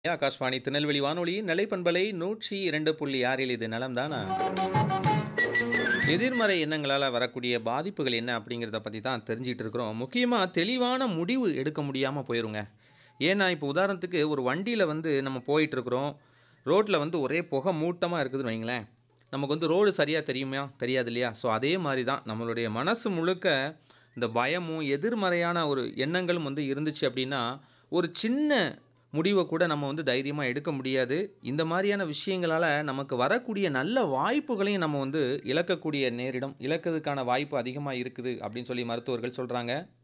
ஆகாஷ்வாணி திருநெல்வேலி வானொலியின் நிலைப்பண்பலை நூற்றி இரண்டு புள்ளி ஆறில் இது நலம்தானா எதிர்மறை எண்ணங்களால் வரக்கூடிய பாதிப்புகள் என்ன அப்படிங்கிறத பற்றி தான் தெரிஞ்சிட்டு இருக்கிறோம் முக்கியமாக தெளிவான முடிவு எடுக்க முடியாமல் போயிருங்க ஏன்னா இப்போ உதாரணத்துக்கு ஒரு வண்டியில் வந்து நம்ம போயிட்டு இருக்கிறோம் ரோட்டில் வந்து ஒரே புகை மூட்டமாக இருக்குதுன்னு வைங்களேன் நமக்கு வந்து ரோடு சரியாக தெரியுமா தெரியாது இல்லையா ஸோ அதே மாதிரி தான் நம்மளுடைய மனசு முழுக்க இந்த பயமும் எதிர்மறையான ஒரு எண்ணங்களும் வந்து இருந்துச்சு அப்படின்னா ஒரு சின்ன முடிவை கூட நம்ம வந்து தைரியமாக எடுக்க முடியாது இந்த மாதிரியான விஷயங்களால் நமக்கு வரக்கூடிய நல்ல வாய்ப்புகளையும் நம்ம வந்து இழக்கக்கூடிய நேரிடம் இழக்கிறதுக்கான வாய்ப்பு அதிகமாக இருக்குது அப்படின்னு சொல்லி மருத்துவர்கள் சொல்கிறாங்க